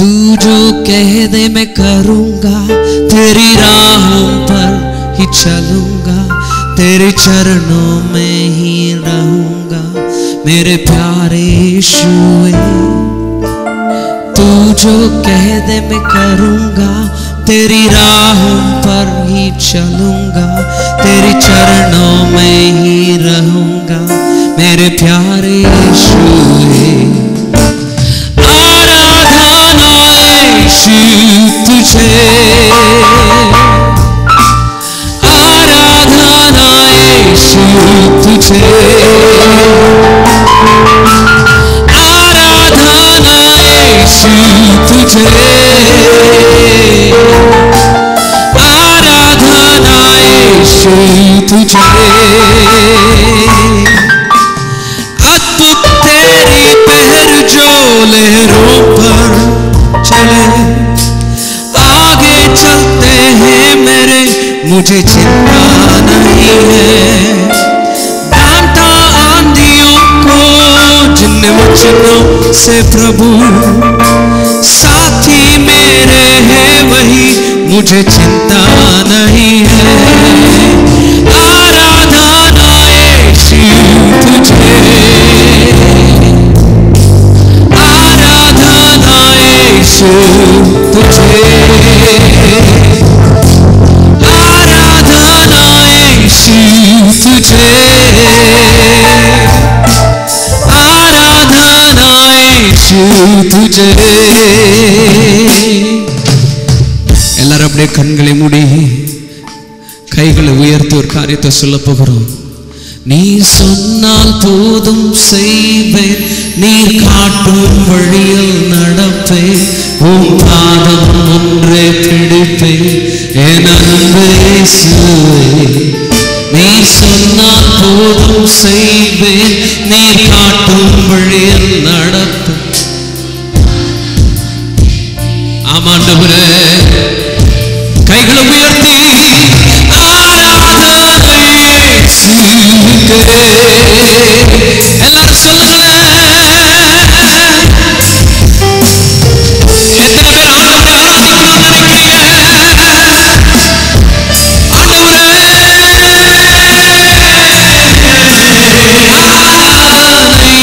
तू जो कह दे मैं करूंगा तेरी राहों पर ही चलूंगा तेरे चरणों में ही रहूंगा मेरे प्यारे यीशुए तू जो कह दे मैं करूंगा तेरी राहों पर ही चलूंगा तेरे चरणों में ही रहूंगा मेरे प्यारे यीशुए आराधना यीशु तुझे आराधना यीशु तुझे आराधना यीशु तुझे आराधना यीशु तुझे अद्भुत तेरी पहर जो लहरों पर चले आगे चलते हैं मेरे मुझे चिंता नहीं है डांटा आंधियों को जिन वचनों से प्रभु साथी मेरे हैं वही मुझे चिंता नहीं है आराधना यीशु तुझे आराधना यीशु तुझे आराधना यीशु तुझे आराधना यीशु तुझे எல்லாரும் அப்படியே கண்களை மூடி கைகளை உயர்த்தி ஒரு காரியத்தை சொல்ல போகிறோம் நீ சொன்னால் போதும் செய்வேன் நீர் காட்டும் வழியில் நடப்பேன் உன் பாதம் ஒன்றே பிடிப்பேன் என் அன்பு இயேசுவே நீ சொன்னால் போதும் செய்வேன் நீர் காட்டும் வழியில் நடப்பேன் ஆமாண்டவரே கைகளை உயர்த்தி ஆராதனை இயேசுவுக்கே. எல்லாரும் சொல்லுங்களேன் எத்தனை பேர் ஆண்டவரை ஆராதிக்கணும்னு நினைக்கிறீங்க ஆண்டவரே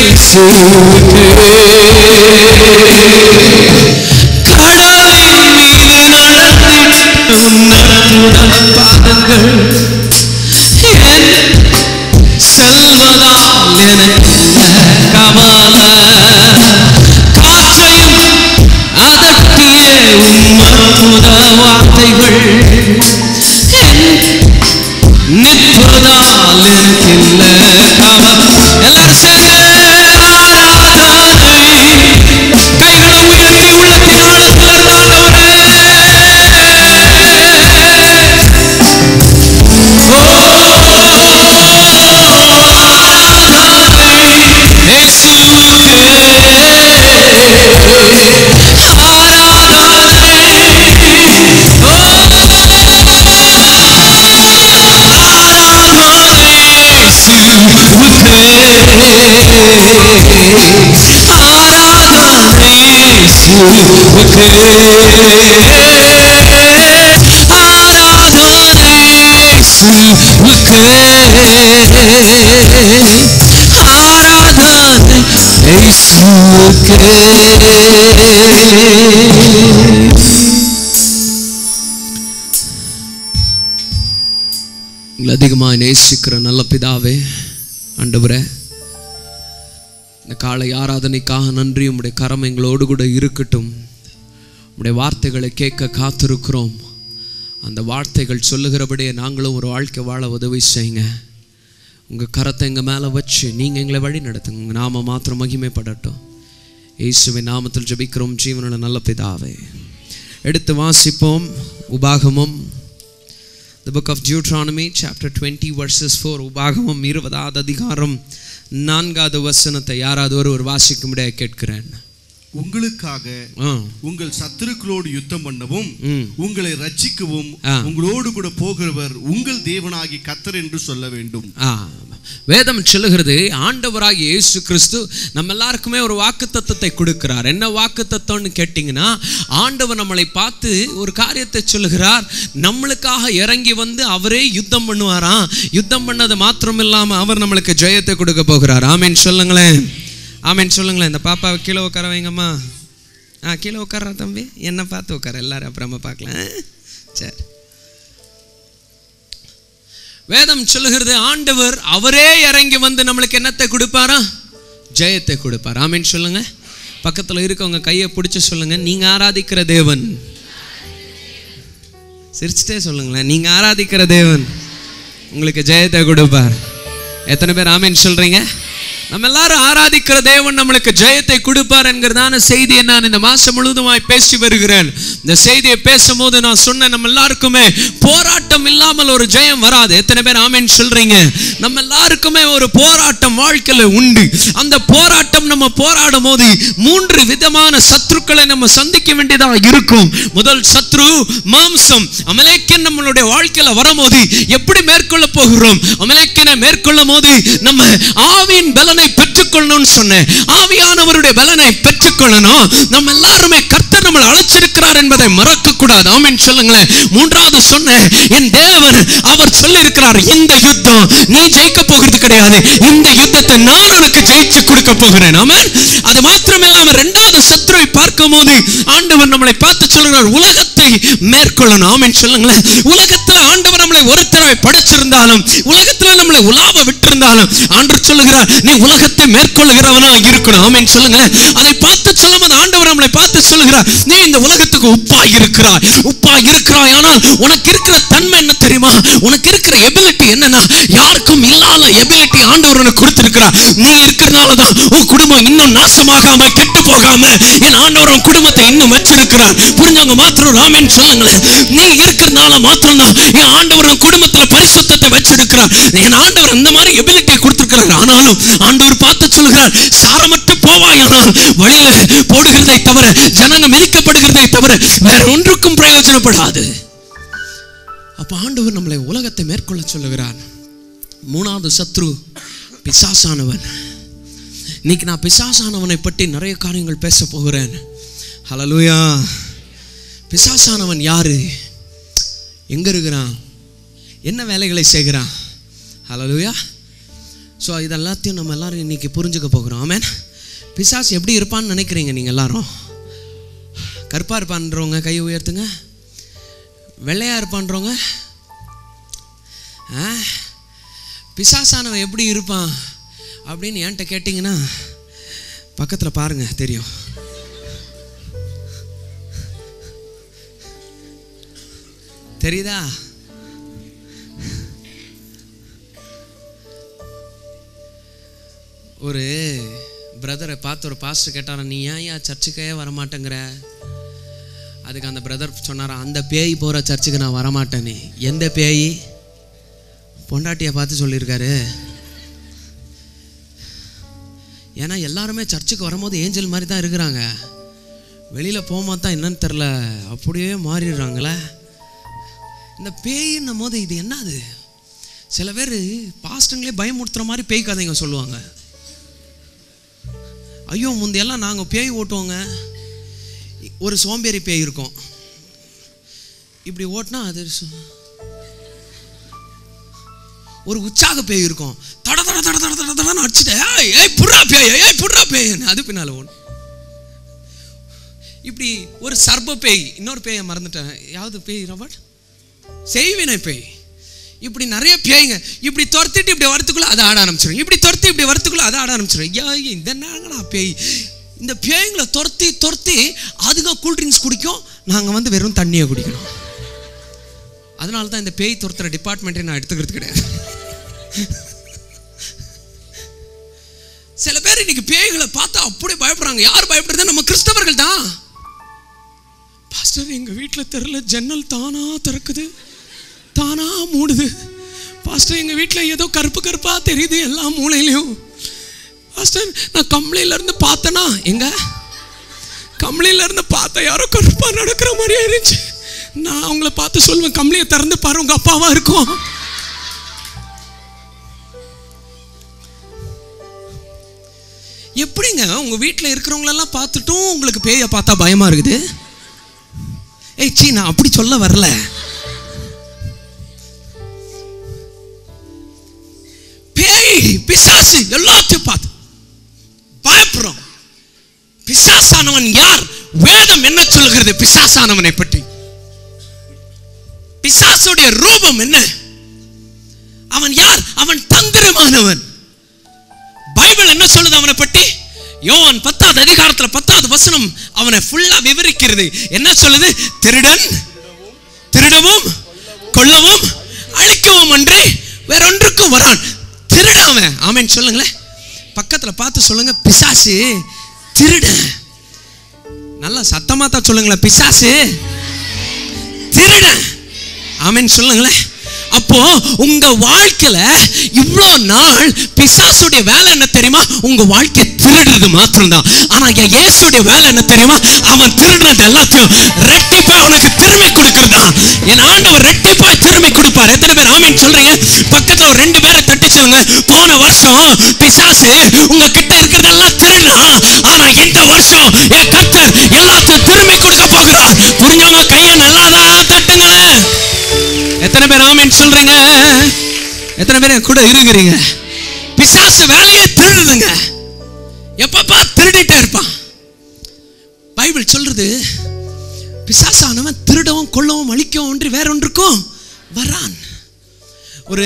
கடலின் மீது நடந்திட்ட உன்னதமுடன் பாதங்கள் என் செல்வதால் எனக்கு கவல காற்றையும் அதட்டிய உம்மற்புத வார்த்தைகள் என் நிற்பதால் எனக்கில்ல கவல் எல்லாரும் சேர்ந்து ஆராதனை கைகளை உயர்த்தி உள்ளத்தின் ஆழத்தில் இருந்தாண்டவரே ஆராதனை உங்களை அதிகமாக நேசிக்கிற நல்ல பிதாவே ஆண்டவரே இந்த காலை ஆராதனைக்காக நன்றி உம்முடைய கரம் எங்களோடு கூட இருக்கட்டும் உம்முடைய வார்த்தைகளை கேட்க காத்திருக்கிறோம் அந்த வார்த்தைகள் சொல்லுகிறபடியே நாங்களும் ஒரு வாழ்க்கை வாழ உதவி செய்யுங்க உங்கள் கரத்தை எங்கள் மேலே வச்சு நீங்கள் எங்களை வழி நடத்துங்க உங்கள் நாம மாத்திரம் மகிமைப்படட்டும் இயேசுவின் நாமத்தில் ஜெபிக்கிறோம் ஜீவனோட நல்ல பிதாவே எடுத்து வாசிப்போம் உபாகமம் the book of Deuteronomy chapter 20 verses 4 உபாகமம் இருபதாவது அதிகாரம் நான்காவது வசனத்தை யாராவது ஒரு ஒரு வாசிக்கும்படியாக கேட்கிறேன் உங்களுக்காக ஆ. உங்கள் சத்துருக்களோடு யுத்தம் பண்ணவும் ம். உங்களை ரட்சிக்கவும் ஆ. உங்களோடு கூட போகிறவர் உங்கள் தேவனாகி கத்தர் என்று சொல்ல வேண்டும் ஆ. வேதம் சொல்லுகிறது ஆண்டவராகிய இயேசு கிறிஸ்து நம்ம எல்லாருக்குமே ஒரு வாக்கு தத்தத்தை கொடுக்கிறார் என்ன வாக்கு தத்தம்னு கேட்டிங்கன்னா ஆண்டவர் நம்மளை பார்த்து ஒரு காரியத்தை சொல்லுகிறார் நம்மளுக்காக இறங்கி வந்து அவரே யுத்தம் பண்ணுவாராம் யுத்தம் பண்ணது மாத்திரம் இல்லாம அவர் நம்மளுக்கு ஜெயத்தை கொடுக்க போகிறார் ஆமேன் சொல்லுங்களேன் ஆமேன் சொல்லுங்களேன் இந்த பாப்பாவை கீழே உட்கார வைங்கம்மா ஆ கீழே உட்கார்றா தம்பி என்ன பார்த்து உட்கார எல்லாரும் அப்புறமா பார்க்கலாம் சரி வேதம் சொல்லுகிறது ஆண்டவர் அவரே இறங்கி வந்து நம்மளுக்கு என்னத்தை கொடுப்பாரா ஜெயத்தை கொடுப்பார் ஆமீன் சொல்லுங்க பக்கத்துல இருக்கவங்க கையை பிடிச்சு சொல்லுங்க நீங்க ஆராதிக்கிற தேவன் சிரிச்சுட்டே சொல்லுங்களேன் நீங்க ஆராதிக்கிற தேவன் உங்களுக்கு ஜெயத்தை கொடுப்பார் எத்தனை பேர் ஆமீன் சொல்றீங்க நம்ம எல்லாரும் ஆராதிக்கிற தேவன் நம்மளுக்கு ஜெயத்தை கொடுப்பார் என்கிறதான செய்தியை நான் இந்த மாசம் முழுவதுமாய் பேசி வருகிறேன் இந்த செய்தியை பேசும்போது நான் சொன்னேன் நம்ம எல்லாருக்குமே போராட்டம் இல்லாமல் ஒரு ஜெயம் வராது எத்தனை பேர் ஆமேன் சொல்றீங்க நம்ம எல்லாருக்குமே ஒரு போராட்டம் வாழ்க்கையில உண்டு அந்த போராட்டம் நம்ம போராடும் போது மூன்று விதமான சத்துருக்களை நம்ம சந்திக்க வேண்டியதா இருக்கும் முதல் சத்ரு மாம்சம் அமலேக்கன் நம்மளுடைய வாழ்க்கையில வரும்போது எப்படி மேற்கொள்ள போகிறோம் அமலேக்கனை மேற்கொள்ளும் போது நம்ம ஆவியின் பலனை பெற்றுக்கொள்ளணும்னு சொன்னேன் ஆவியானவருடைய பலனை பெற்றுக்கொள்ளணும் நம்ம எல்லாருமே கர்த்தர் நம்மளை அழைச்சிருக்கிறார் என்பதை மறக்க கூடாது ஆமென் சொல்லுங்களேன் மூன்றாவது சொன்னேன் என் தேவன் அவர் சொல்லி இருக்கிறார் இந்த யுத்தம் நீ ஜெயிக்க போகிறது கிடையாது இந்த யுத்தத்தை நான் உனக்கு ஜெயிச்சு கொடுக்க போகிறேன் ஆமென் அது மாத்திரம் இல்லாம இரண்டாவது சத்ருவை பார்க்கும் போது ஆண்டவர் நம்மளை பார்த்து சொல்கிறார் உலகத்தை மேற்கொள்ளணும் ஆமென் சொல்லுங்களேன் உலகத்துல ஆண்டவர் நம்மளை ஒருத்தராய் படைச்சிருந்தாலும் உலகத்துல நம்மளை உலாவ விட்டிருந்தாலும் ஆண்டவர் சொல்லுகிறார் நீ உலகத்தை மேற்கொள்ளுகிறவனா இருக்கணும் ஆமென் சொல்லுங்களேன் அதை பார்த்து சொல்லும்போது ஆண்டவர் நம்மளை பார்த்து சொல்லுகிறார் நீ இந்த உலகத்துக்கு உப்பா இருக்கிறாய் உப்பா இருக்கிறாய் ஆனால் உனக்கு இருக்கிற தன்மை என்ன தெரியுமா உனக்கு இருக்கிற எபிலிட்டி என்னன்னா யாருக்கும் இல்லாத எபிலிட்டி ஆண்டவர் உனக்கு கொடுத்திருக்கிறார் நீ இருக்கிறனால தான் உன் குடும்பம் இன்னும் நாசமாகாம கெட்டு போகாம என் ஆண்டவர் உன் குடும்பத்தை இன்னும் வச்சிருக்கிறார் புரிஞ்சவங்க மாத்திரம் ராமன் சொல்லுங்களேன் நீ இருக்கிறனால மாத்திரம் தான் என் ஆண்டவர் உன் குடும்பத்துல பரிசுத்தத்தை வச்சிருக்கிறார் என் ஆண்டவர் அந்த மாதிரி எபிலிட்டி கொடுத்திருக்கிறார் ஆனாலும் ஆண்டவர் பார்த்து சொல்கிறார் சாரமற்று போவாயானால் வழியில போடுகிறதை தவிர ஜனங்க மிதிக்கப்படுகிறதை தவிர வேற ஒன்றுக்கும் பிரயோஜனப்படாது அப்ப ஆண்டவர் நம்மளை உலகத்தை மேற்கொள்ள சொல்லுகிறார் மூணாவது சத்ரு பிசாசானவன் இன்னைக்கு நான் பிசாசானவனை பற்றி நிறைய காரியங்கள் பேச போகிறேன் ஹalleluya பிசாசானவன் யாரு எங்க இருக்கிறான் என்ன வேலைகளை செய்கிறான் ஹalleluya ஸோ இதெல்லாத்தையும் நம்ம எல்லாரும் இன்னைக்கு புரிஞ்சுக்க போகிறோம் ஆமென் பிசாசு எப்படி இருப்பான்னு நினைக்கிறீங்க நீங்கள் எல்லாரும் கருப்பாக இருப்பான்றவங்க கையை உயர்த்துங்க வெள்ளையா இருப்பான்றவங்க ஆ பிசாசானவன் எப்படி இருப்பான் அப்படின்னு என்கிட்ட கேட்டிங்கன்னா பக்கத்தில் பாருங்க தெரியும் தெரியுதா ஒரு பிரதரை பார்த்து ஒரு பாஸ்டர் கேட்டாரா நீ ஏன் ஏன் சர்ச்சுக்கே வரமாட்டேங்கிற அதுக்கு அந்த பிரதர் சொன்னாரா அந்த பேய் போகிற சர்ச்சுக்கு நான் வரமாட்டேனே எந்த பேய் பொண்டாட்டியை பார்த்து சொல்லியிருக்காரு ஏன்னா எல்லாருமே சர்ச்சுக்கு வரும்போது ஏஞ்சல் மாதிரி தான் இருக்கிறாங்க வெளியில் போகும்போது தான் என்னன்னு தெரில அப்படியே மாறிடுறாங்களே இந்த பேயின்னும் போது இது என்னது சில பேர் பாஸ்டங்களே பயமுறுத்துற மாதிரி பேய் கதைங்க சொல்லுவாங்க ஐயோ முந்தையெல்லாம் நாங்கள் பேய் ஓட்டுவோங்க ஒரு சோம்பேறி பேய் இருக்கும் இப்படி ஓட்டினா அது சு- ஒரு உற்சாக பேய் இருக்கும் தட தட தட தட தட தடன்னு அடிச்சுட்டு ஏய் ஏய் புட்றா பேய் ஏய் புட்றா பேய்ன்னு அது பின்னால ஓடும் இப்படி ஒரு சர்ப பேய் இன்னொரு பேயை மறந்துட்டேன் யாவது பேய் ராபர்ட் செய்வினை பேய் இப்படி நிறைய பேய்ங்க இப்படி துரத்திட்டு இப்படி வரத்துக்குள்ள அதை ஆட ஆரம்பிச்சிடும் இப்படி துரத்தி இப்படி வரத்துக்குள்ள அதை ஆட ஆரம்பிச்சிடும் ஐயா இந்த என்னங்கடா பேய் இந்த பேய்களை துரத்தி துரத்தி அதுங்க கூல் ட்ரிங்க்ஸ் குடிக்கும் நாங்கள் வந்து வெறும் தண்ணியை குடிக்கணும் அதனால தான் இந்த பேய் துரத்துற டிபார்ட்மெண்ட்டை நான் எடுத்துக்கிறது கிடையாது சில பேர் இன்னைக்கு பேய்களை பார்த்தா அப்படியே பயப்படுறாங்க யார் பயப்படுறது நம்ம கிறிஸ்தவர்கள் தான் பாஸ்டர் எங்க வீட்டில் தெருல ஜன்னல் தானா திறக்குது தானா மூடுது பாஸ்டர் எங்க வீட்டில் ஏதோ கருப்பு கருப்பா தெரியுது எல்லா மூலையிலையும் பாஸ்டர் நான் கம்பளியில இருந்து பார்த்தேனா எங்க கம்பளியில இருந்து பார்த்த யாரோ கருப்பா நடக்கிற மாதிரியே இருந்துச்சு நான் அவங்கள பார்த்து சொல்லுவேன் கம்பளியை திறந்து பாரு உங்க அப்பாவா இருக்கும் எப்படிங்க உங்க வீட்டில் இருக்கிறவங்களெல்லாம் பார்த்துட்டும் உங்களுக்கு பேயை பார்த்தா பயமா இருக்குது ஏய் சீ நான் அப்படி சொல்ல வரல பேய் பிசாசு எல்லாத்தையும் பார்த்து பயப்படுறோம் பிசாசானவன் யார் வேதம் என்ன சொல்லுகிறது பிசாசானவனை பற்றி பிசாசுடைய ரூபம் என்ன அவன் யார் அவன் தந்திரமானவன் பைபிள் என்ன சொல்லுது அவனை பற்றி யோவான் பத்தாவது அதிகாரத்துல பத்தாவது வசனம் அவனை ஃபுல்லா விவரிக்கிறது என்ன சொல்லுது திருடன் திருடவும் கொல்லவும் அழிக்கவும் அன்றே வேறொன்றுக்கும் வரான் திருடாவன் ஆமென் சொல்லுங்களேன் பக்கத்துல பார்த்து சொல்லுங்க பிசாசு திருடன் நல்லா சத்தமா தான் சொல்லுங்களேன் பிசாசு திருடன் ஆமென் சொல்லுங்களேன் அப்போ உங்க வாழ்க்கையில இவ்வளோ நாள் பிசாசுடைய வேலை என்ன தெரியுமா உங்க வாழ்க்கையை திருடுறது மாத்திரம்தான் ஆனா என் இயேசுடைய வேலை என்ன தெரியுமா அவன் திருடுறது எல்லாத்தையும் ரெட்டிப்பா உனக்கு திரும்பி கொடுக்கறதா என் ஆண்டவர் ரெட்டிப்பா திரும்பி கொடுப்பார் எத்தனை பேர் ஆமென் சொல்றீங்க பக்கத்துல ஒரு ரெண்டு பேரை தட்டி சொல்லுங்க போன வருஷம் பிசாசு உங்க கிட்ட இருக்கிறதெல்லாம் திருடா ஆனா இந்த வருஷம் என் கத்தர் எல்லாத்தையும் திரும்பி கொடுக்க போகிறார் புரிஞ்சவங்க கையை நல்லாதான் தட்டுங்களேன் எத்தனை பேர் ஆமென் சொல்றீங்க எத்தனை பேர் என் கூட இருக்கிறீங்க பிசாசு வேலையை திருடுதுங்க எப்பப்பா திருடிட்டே இருப்பான் பைபிள் சொல்றது பிசாசானவன் திருடவும் கொல்லவும் அழிக்கவும் ஒன்று வேற ஒன்றுக்கும் வரான் ஒரு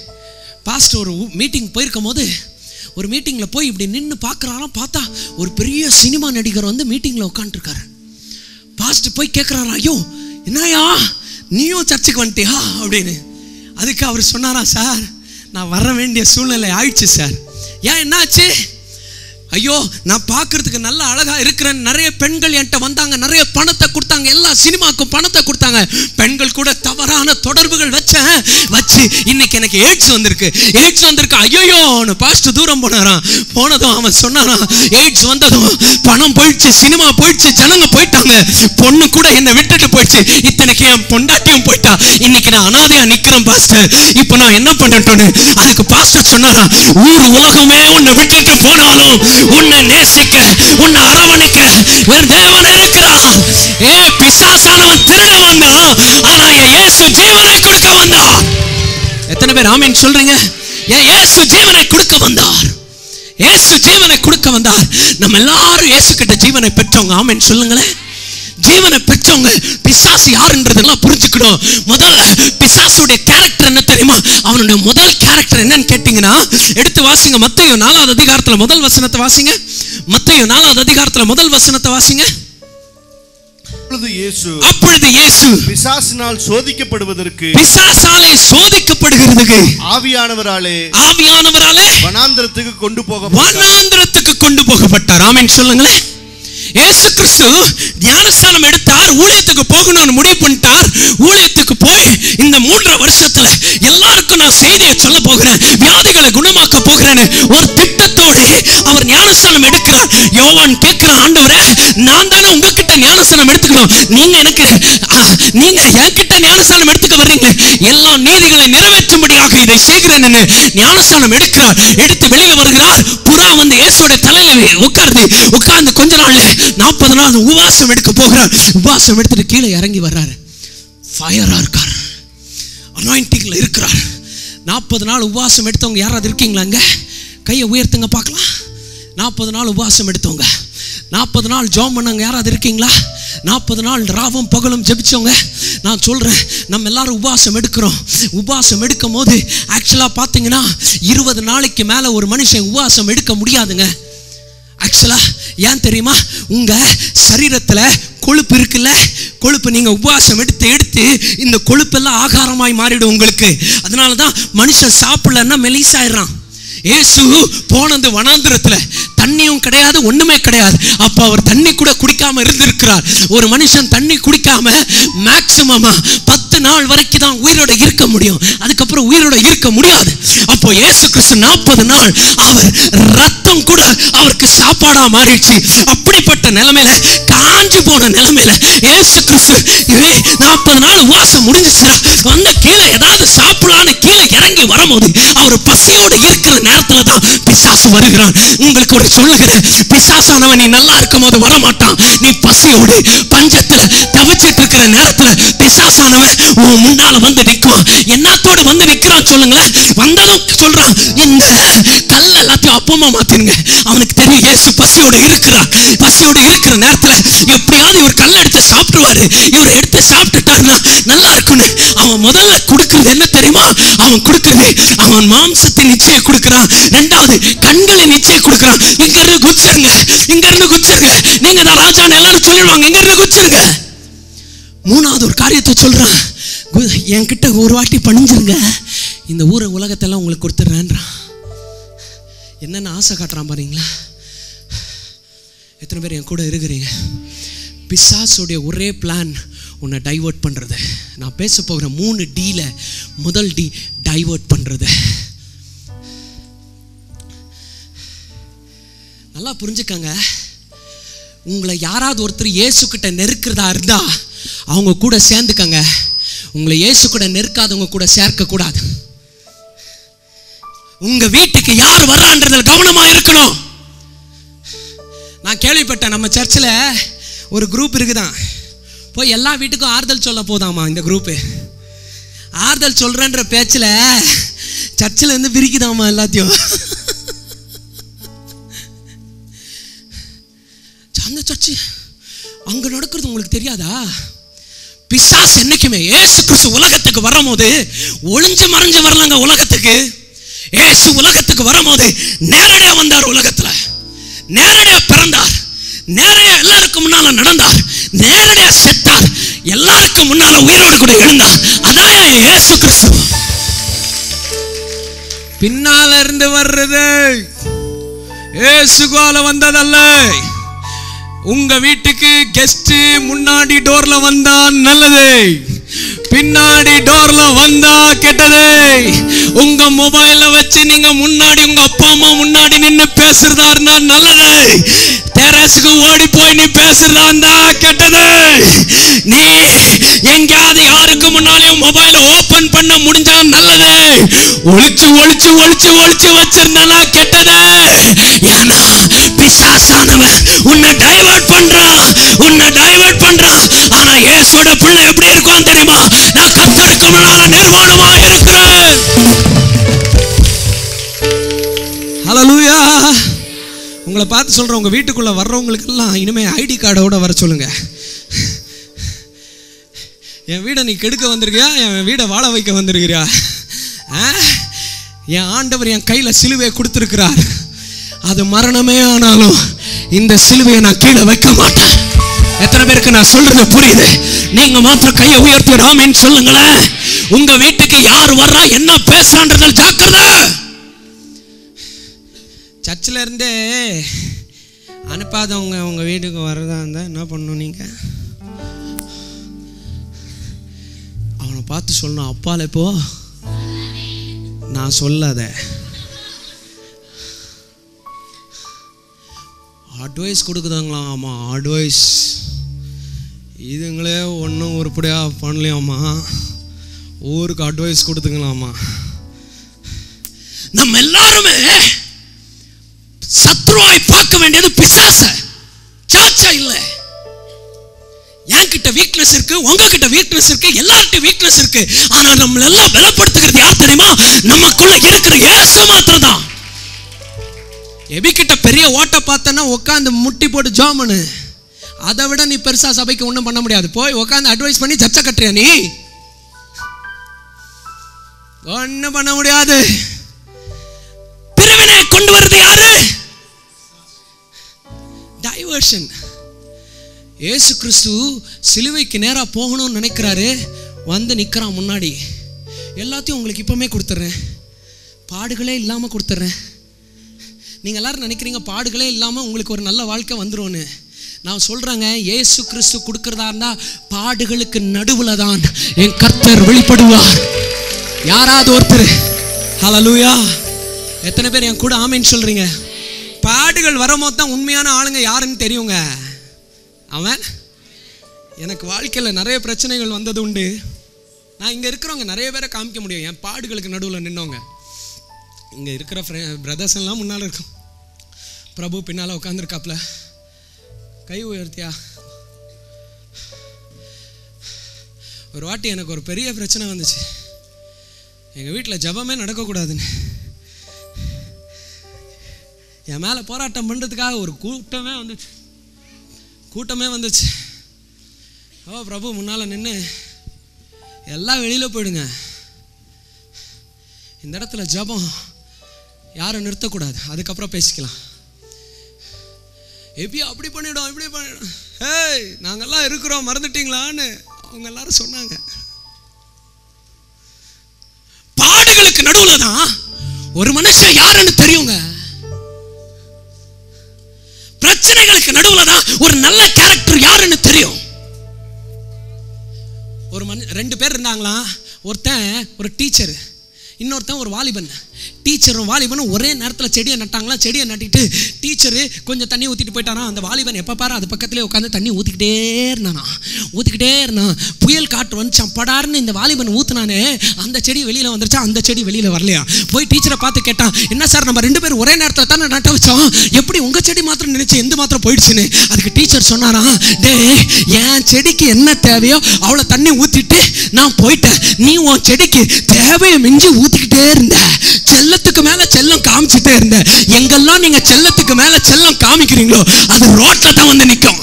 பாஸ்ட் ஒரு மீட்டிங் போயிருக்கும் போது ஒரு மீட்டிங்கில் போய் இப்படி நின்று பார்க்குறாராம் பார்த்தா ஒரு பெரிய சினிமா நடிகர் வந்து மீட்டிங்கில் உட்காந்துருக்காரு பாஸ்ட் போய் கேட்குறாரா ஐயோ என்னையா நீயும் சர்ச்சுக்கு வந்துட்டியா அப்படின்னு அதுக்கு அவர் சொன்னாரா சார் நான் வர வேண்டிய சூழ்நிலை ஆயிடுச்சு சார் ஏன் என்னாச்சு ஐயோ நான் பார்க்கறதுக்கு நல்ல அழகா இருக்கிறேன் நிறைய பெண்கள் என்கிட்ட வந்தாங்க நிறைய பணத்தை கொடுத்தாங்க எல்லா சினிமாக்கும் பணத்தை கொடுத்தாங்க பெண்கள் கூட தவறான தொடர்புகள் வச்சேன் வச்சு இன்னைக்கு எனக்கு எய்ட்ஸ் வந்திருக்கு எய்ட்ஸ் வந்திருக்கு ஐயோ அவனு பாஸ்ட் தூரம் போனாராம் போனதும் அவன் சொன்னாராம் எய்ட்ஸ் வந்ததும் பணம் போயிடுச்சு சினிமா போயிடுச்சு ஜனங்க போயிட்டாங்க பொண்ணு கூட என்னை விட்டுட்டு போயிடுச்சு இத்தனைக்கு என் பொண்டாட்டியும் போயிட்டா இன்னைக்கு நான் அனாதையா நிக்கிறேன் பாஸ்டர் இப்போ நான் என்ன பண்ணட்டும்னு அதுக்கு பாஸ்டர் சொன்னாரா ஊர் உலகமே உன்னை விட்டுட்டு போனாலும் உன்னை நேசிக்க உன்னை அரவணைக்க என் தேவன் இருக்கிறார் ஏ பிசாசானவன் திருட வந்தான் ஆனா என் இயேசு ஜீவனை கொடுக்க வந்தார் எத்தனை பேர் ஆமீன் சொல்றீங்க என் இயேசு ஜீவனை கொடுக்க வந்தார் இயேசு ஜீவனை கொடுக்க வந்தார் நம்ம எல்லாரும் இயேசு கிட்ட ஜீவனை பெற்றவங்க ஆமீன் சொல்லுங்களேன் ஜீவனை பெற்றவங்க பிசாசு யாருன்றதெல்லாம் புரிஞ்சுக்கணும் முதல்ல பிசாசுடைய கேரக்டர் என்ன தெரியுமா அவனுடைய முதல் கேரக்டர் என்னன்னு கேட்டீங்கன்னா எடுத்து வாசிங்க மத்தையோ நாலாவது அதிகாரத்துல முதல் வசனத்தை வாசிங்க மத்தையோ நாலாவது அதிகாரத்துல முதல் வசனத்தை வாசிங்க அப்பொழுது இயேசு அப்பொழுது இயேசு பிசாசினால் சோதிக்கப்படுவதற்கு பிசாசாலே சோதிக்கப்படுகிறதுக்கு ஆவியானவராலே ஆவியானவராலே வனாந்திரத்துக்கு கொண்டு போக வனாந்திரத்துக்கு கொண்டு போகப்பட்டார் ஆமென் சொல்லுங்களேன் இயேசு கிறிஸ்து ஞானஸ்தானம் எடுத்தார் ஊழியத்துக்கு போகணும்னு முடிவு பண்ணிட்டார் ஊழியத்துக்கு போய் இந்த மூன்றரை வருஷத்துல எல்லாருக்கும் நான் செய்தியை சொல்ல போகிறேன் வியாதிகளை குணமாக்க போகிறேன்னு ஒரு திட்டத்தோடு அவர் ஞானஸ்தானம் எடுக்கிறார் யோவான் கேட்கிறான் ஆண்டவரே நான் தானே உங்ககிட்ட ஞானஸ்தானம் எடுத்துக்கணும் நீங்க எனக்கு ஆ, நீங்க என்கிட்ட ஞானஸ்தானம் எடுத்துக்க வர்றீங்க எல்லா நீதிகளை நிறைவேற்றும்படியாக இதை செய்கிறேன் என்று ஞானஸ்தானம் எடுக்கிறார் எடுத்து வெளியே வருகிறார் புறா வந்து இயேசுடைய தலையில உட்காருது உட்கார்ந்து கொஞ்ச நாள்ல நாற்பது நாள் உபவாசம் எடுக்க போகிறார் உபவாசம் எடுத்துட்டு கீழே இறங்கி வர்றாரு ஃபயரா இருக்கார் அனாயிண்டிங்ல இருக்கிறார் நாற்பது நாள் உபவாசம் எடுத்தவங்க யாராவது இருக்கீங்களா அங்க கையை உயர்த்துங்க பார்க்கலாம் நாற்பது நாள் உபவாசம் எடுத்தவங்க நாற்பது நாள் ஜோம் பண்ணவங்க யாராவது இருக்கீங்களா நாற்பது நாள் ராவும் பகலும் ஜெபிச்சவங்க நான் சொல்கிறேன் நம்ம எல்லாரும் உபவாசம் எடுக்கிறோம் உபவாசம் எடுக்கும் போது ஆக்சுவலாக பார்த்தீங்கன்னா இருபது நாளைக்கு மேலே ஒரு மனுஷன் உபவாசம் எடுக்க முடியாதுங்க ஆக்சுவலா ஏன் தெரியுமா உங்க சரீரத்துல கொழுப்பு இருக்குல்ல கொழுப்பு நீங்க உபவாசம் எடுத்து எடுத்து இந்த கொழுப்பெல்லாம் ஆகாரமாய் மாறிடும் உங்களுக்கு அதனால தான் மனுஷன் சாப்பிடலன்னா மெலிசாயிடுறான் இயேசு போனது வனாந்திரத்துல தண்ணியும் கிடையாது ஒண்ணுமே கிடையாது அப்ப அவர் தண்ணி கூட குடிக்காம இருந்திருக்கிறார் ஒரு மனுஷன் தண்ணி குடிக்காம மேக்சிமமா பத்து நாள் வரைக்கும் தான் உயிரோட இருக்க முடியும் அதுக்கப்புறம் உயிரோட இருக்க முடியாது அப்போ இயேசு கிறிஸ்து நாற்பது நாள் அவர் ரத்தம் கூட அவருக்கு சாப்பாடா மாறிடுச்சு அப்படிப்பட்ட நிலைமையில காஞ்சி போன நிலைமையில ஏசு கிறிஸ்து இவே நாற்பது நாள் உபவாசம் முடிஞ்சிச்சுடா வந்து கீழே ஏதாவது சாப்பிடலான்னு கீழே இறங்கி வரும்போது அவர் பசியோடு இருக்கிற நேரத்துல தான் பிசாசு வருகிறான் உங்களுக்கு ஒரு சொல்லுகிறேன் பிசாசானவன் நீ நல்லா இருக்கும் போது வரமாட்டான் நீ பசியோடு பஞ்சத்துல தவிச்சிட்டு இருக்கிற நேரத்துல பிசாசானவன் உன் முன்னால வந்து நிற்கும் என்னத்தோடு வந்து நிக்கிறான் சொல்லுங்களேன் வந்ததும் சொல்றான் இந்த கல் எல்லாத்தையும் அப்பமா மாத்திருங்க அவனுக்கு தெரியும் இயேசு பசியோடு இருக்கிறார் பசியோடு இருக்கிற நேரத்துல எப்படியாவது இவர் கல் எடுத்து சாப்பிட்டுருவாரு இவர் எடுத்து சாப்பிட்டுட்டாருன்னா நல்லா இருக்கும்னு அவன் முதல்ல கொடுக்கிறது என்ன தெரியுமா அவன் கொடுக்கிறது அவன் மாம்சத்தை நிச்சயம் கொடுக்கிறான் ரெண்டாவது கண்களை நிச்சயம் கொடுக்கிறான் இங்க இருந்து குச்சிருங்க இங்க இருந்து குச்சிருங்க நீங்க தான் ராஜான்னு எல்லாரும் சொல்லிடுவாங்க இங்க இருந்து குச்சிருங்க மூணாவது ஒரு காரியத்தை சொல்றான் கு- என்கிட்ட ஒரு வாட்டி பணிஞ்சிருங்க இந்த ஊரை உலகத்தெல்லாம் உங்களுக்கு கொடுத்துட்றேன்றான் என்னென்ன ஆசை காட்டுறான் பாருங்களா எத்தனை பேர் என் கூட இருக்கிறீங்க பிசாசுடைய ஒரே பிளான் உன்னை டைவர்ட் பண்ணுறது நான் பேச போகிற மூணு டீல முதல் டி டைவர்ட் பண்ணுறது நல்லா புரிஞ்சுக்கங்க உங்களை யாராவது ஒருத்தர் இயேசு கிட்ட நெருக்கிறதா இருந்தா அவங்க கூட சேர்ந்துக்கங்க உங்களை இயேசு கூட நெருக்காதவங்க கூட சேர்க்க கூடாது உங்க வீட்டுக்கு யார் வர்றான்றதுல கவனமா இருக்கணும் நான் கேள்விப்பட்டேன் நம்ம சர்ச்சில் ஒரு குரூப் இருக்குதான் போய் எல்லா வீட்டுக்கும் ஆறுதல் சொல்ல போதாமா இந்த குரூப்பு ஆறுதல் சொல்றேன்ற பேச்சில் சர்ச்சில் இருந்து பிரிக்குதாமா எல்லாத்தையும் அந்த சர்ச்சு அங்க நடக்கிறது உங்களுக்கு தெரியாதா பிசாஸ் என்னைக்குமே ஏசு கிறிஸ்து உலகத்துக்கு வரும்போது ஒளிஞ்சு மறைஞ்சு வரலங்க உலகத்துக்கு ஏசு உலகத்துக்கு வரும்போது நேரடியா வந்தார் உலகத்துல நேரடியா பிறந்தார் நேரடியா எல்லாருக்கும் முன்னால நடந்தார் நேரடியா செத்தார் எல்லாருக்கும் முன்னால உயிரோடு கூட எழுந்தார் அதான் ஏசு கிறிஸ்து பின்னால இருந்து வர்றது ஏசுகால வந்ததல்ல உங்க வீட்டுக்கு கெஸ்ட் முன்னாடி டோர்ல வந்தா நல்லது பின்னாடி டோர்ல வந்தா கெட்டது உங்க மொபைல வச்சு நீங்க முன்னாடி உங்க அப்பா அம்மா முன்னாடி நின்னு பேசுறதா இருந்தா நல்லது டெரஸ்க்கு ஓடி போய் நீ பேசுறதா இருந்தா கெட்டது நீ எங்கேயாவது யாருக்கு முன்னாலேயும் மொபைல ஓபன் பண்ண முடிஞ்சா நல்லது ஒளிச்சு ஒளிச்சு ஒளிச்சு ஒளிச்சு வச்சிருந்தனா கெட்டது ஏன்னா பிசாசானவன் உன்னை டைவர்ட் பண்றான் உன்னை டைவர்ட் பண்றான் ஆனா இயேசுவோட பிள்ளை எப்படி இருக்கும் தெரியுமா நான் கத்தருக்கு முன்னால நிர்வாணமா இருக்கிறேன் ஹalleluya உங்களை பார்த்து சொல்றேன் உங்க வீட்டுக்குள்ள வர்றவங்களுக்கெல்லாம் இனிமே ஐடி கார்டோட வர சொல்லுங்க என் வீடை நீ கெடுக்க வந்திருக்கியா என் வீடை வாழ வைக்க வந்திருக்கிறியா ஆ? என் ஆண்டவர் என் கையில சிலுவையை கொடுத்திருக்கிறார் அது மரணமே ஆனாலும் இந்த சிலுவையை நான் கீழே வைக்க மாட்டேன் எத்தனை பேருக்கு நான் சொல்றது புரியுது நீங்க மாத்திரம் கையை உயர்த்தி ராமேன்னு சொல்லுங்களேன் உங்க வீட்டுக்கு யார் வர்றா என்ன பேசுறான்றதில் ஜாக்கிரதை சர்ச்சில் இருந்தே அனுப்பாதவங்க உங்க வீட்டுக்கு வர்றதா இருந்தா என்ன பண்ணணும் நீங்க அவனை பார்த்து சொல்லணும் அப்பால இப்போ நான் சொல்லாத அட்வைஸ் கொடுக்குதாங்களாம் ஆமாம் அட்வைஸ் இதுங்களே ஒன்றும் உருப்படியாக பண்ணலையாம்மா ஊருக்கு அட்வைஸ் கொடுத்துங்களாம்மா நம்ம எல்லாருமே சத்ருவாய் பார்க்க வேண்டியது பிசாச சாச்சா இல்லை என்கிட்ட வீக்னஸ் இருக்கு உங்ககிட்ட வீக்னஸ் இருக்கு எல்லார்கிட்ட வீக்னஸ் இருக்கு ஆனா நம்மள எல்லாம் பலப்படுத்துகிறது யார் தெரியுமா நமக்குள்ள இருக்கிற இயேசு மாத்திரம் தான் எபிக்கிட்ட பெரிய ஓட்டை பார்த்தனா உட்காந்து முட்டி போட்டு ஜாமனு அதை விட நீ பெருசா சபைக்கு ஒன்றும் பண்ண முடியாது போய் உட்காந்து அட்வைஸ் பண்ணி சர்ச்சை கட்டுறியா நீ ஒன்றும் பண்ண முடியாது பிரிவினை கொண்டு வருது யாரு டைவர்ஷன் ஏசு கிறிஸ்து சிலுவைக்கு நேரா போகணும்னு நினைக்கிறாரு வந்து நிற்கிறான் முன்னாடி எல்லாத்தையும் உங்களுக்கு இப்பவுமே கொடுத்துட்றேன் பாடுகளே இல்லாமல் கொடுத்துட்றேன் நீங்கள் எல்லாரும் நினைக்கிறீங்க பாடுகளே இல்லாமல் உங்களுக்கு ஒரு நல்ல வாழ்க்கை வந்துரும்னு நான் சொல்கிறேங்க இயேசு கிறிஸ்து கொடுக்கறதா இருந்தால் பாடுகளுக்கு நடுவில் தான் என் கர்த்தர் வெளிப்படுவார் யாராவது ஒருத்தர் ஹalleluya எத்தனை பேர் என் கூட ஆமேன்னு சொல்கிறீங்க பாடுகள் வரும்போது தான் உண்மையான ஆளுங்க யாருன்னு தெரியுங்க அவன் எனக்கு வாழ்க்கையில் நிறைய பிரச்சனைகள் வந்தது உண்டு நான் இங்கே இருக்கிறவங்க நிறைய பேரை காமிக்க முடியும் என் பாடுகளுக்கு நடுவில் நின்னவங்க இங்கே இருக்கிற பிரதர்ஸ் எல்லாம் முன்னால் இருக்கும் பிரபு பின்னால் உட்காந்துருக்காப்ல கை உயர்த்தியா ஒரு வாட்டி எனக்கு ஒரு பெரிய பிரச்சனை வந்துச்சு எங்கள் வீட்டில் ஜபமே நடக்கக்கூடாதுன்னு என் மேலே போராட்டம் பண்ணுறதுக்காக ஒரு கூட்டமே வந்துச்சு கூட்டமே வந்துச்சு ஓ பிரபு முன்னால் நின்று எல்லாம் வெளியில் போயிடுங்க இந்த இடத்துல ஜபம் யாரும் நிறுத்தக்கூடாது அதுக்கப்புறம் பேசிக்கலாம் எப்படியோ அப்படி பண்ணிடும் இப்படி பண்ணிடும் ஏய் நாங்கெல்லாம் இருக்கிறோம் மறந்துட்டீங்களான்னு அவங்க எல்லாரும் சொன்னாங்க பாடுகளுக்கு நடுவுல தான் ஒரு மனுஷன் யாருன்னு தெரியுங்க பிரச்சனைகளுக்கு நடுவுல தான் ஒரு நல்ல கேரக்டர் யாருன்னு தெரியும் ஒரு மனு ரெண்டு பேர் இருந்தாங்களாம் ஒருத்தன் ஒரு டீச்சர் இன்னொருத்தன் ஒரு வாலிபன் டீச்சரும் வாலிபனும் ஒரே நேரத்தில் செடியை நட்டாங்களா செடியை நட்டிட்டு டீச்சரு கொஞ்சம் தண்ணி ஊற்றிட்டு போயிட்டானா அந்த வாலிபன் எப்போ பாரு அது பக்கத்துலேயே உட்காந்து தண்ணி ஊற்றிக்கிட்டே இருந்தானா ஊற்றிக்கிட்டே இருந்தான் புயல் காற்று வந்துச்சான் படார்னு இந்த வாலிபன் ஊற்றுனானே அந்த செடி வெளியில் வந்துருச்சா அந்த செடி வெளியில் வரலையா போய் டீச்சரை பார்த்து கேட்டான் என்ன சார் நம்ம ரெண்டு பேரும் ஒரே நேரத்தில் தானே நட்ட வச்சோம் எப்படி உங்கள் செடி மாத்திரம் நினைச்சு எந்த மாத்திரம் போயிடுச்சுன்னு அதுக்கு டீச்சர் சொன்னாராம் டேய் என் செடிக்கு என்ன தேவையோ அவ்வளோ தண்ணி ஊற்றிட்டு நான் போயிட்டேன் நீ உன் செடிக்கு தேவையை மிஞ்சி ஊற்றிக்கிட்டே இருந்த செல்லத்துக்கு மேல செல்லம் காமிச்சிட்டே இருந்த எங்கெல்லாம் நீங்க செல்லத்துக்கு மேல செல்லம் காமிக்கிறீங்களோ அது ரோட்ல தான் வந்து நிற்கும்